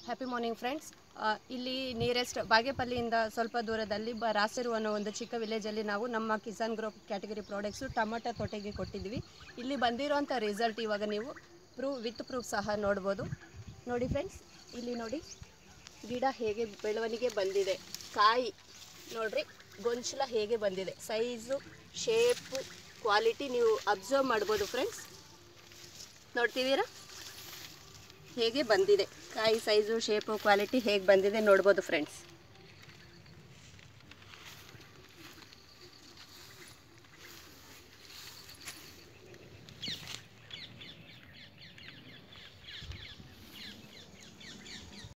happy morning friends ಇಲ್ಲಿ nearest ಬಾಗೇಪಲ್ಲಿಯಿಂದ ಸ್ವಲ್ಪ ದೂರದಲ್ಲಿ ಬ ರಾಸೆರು ಅನ್ನೋ ಒಂದು ಚಿಕ್ಕ ವಿಲೇಜಲ್ಲಿ ನಾವು ನಮ್ಮ Kisan grow category products tomato ತೋಟಗೆ ಕೊಟ್ಟಿದ್ವಿ ಇಲ್ಲಿ ಬಂದಿರೋಂಥ ರಿಸಲ್ಟ್ ಇವಾಗ ನೀವು ಪ್ರೂವ್ ವಿತ್ ಪ್ರೂಫ್ ಸಹ ನೋಡ್ಬೋದು ನೋಡಿ ಫ್ರೆಂಡ್ಸ್ ಇಲ್ಲಿ ನೋಡಿ ಗಿಡ ಹೇಗೆ ಬೆಳವಣಿಗೆ ಬಂದಿದೆ ಕಾಯಿ ನೋಡ್ರಿ ಗೊಂಚಲ ಹೇಗೆ ಬಂದಿದೆ ಸೈಜು ಶೇಪು ಕ್ವಾಲಿಟಿ ನೀವು ಅಬ್ಸರ್ವ್ ಮಾಡ್ಬೋದು ಫ್ರೆಂಡ್ಸ್ ನೋಡ್ತಿದ್ದೀರಾ ಹೇಗೆ ಬಂದಿದೆ ಕಾಯಿ ಸೈಜು ಶೇಪು ಕ್ವಾಲಿಟಿ ಹೇಗೆ ಬಂದಿದೆ ನೋಡ್ಬೋದು ಫ್ರೆಂಡ್ಸ್